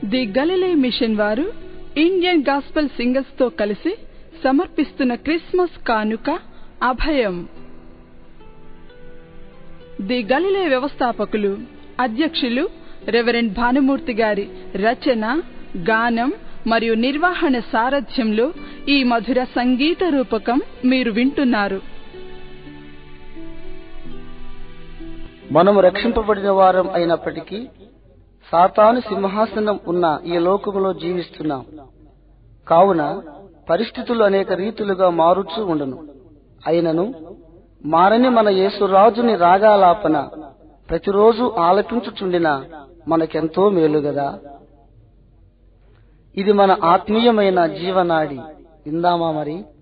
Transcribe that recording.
the Galilee mission వారు Indian gospel singers తో కలిసి సమర్పిస్తున్న క్రిస్మస్ కానుక అభయం ది గలిలే వ్యవస్థాపకులు అధ్యక్షులు రెవరెండ్ భానుమూర్తి గారి రచన గానం మరియు నిర్వహణ సారథ్యంలో ఈ మధుర సంగీత రూపకం మీరు వింటున్నారు మనము రక్షింపబడిన వారం అయినప్పటికీ సాతాను సింహాసనం ఉన్న ఈ లోకములో జీవిస్తున్నాం కావున పరిస్థితులు అనేక రీతులుగా మారుచూ ఉండను అయినను మారని మన యేసురాజుని రాగాలాపన ప్రతిరోజు ఆలపించుచుండిన మనకెంతో మేలు గదా ఇది మన ఆత్మీయమైన జీవనాడి విందామా మరి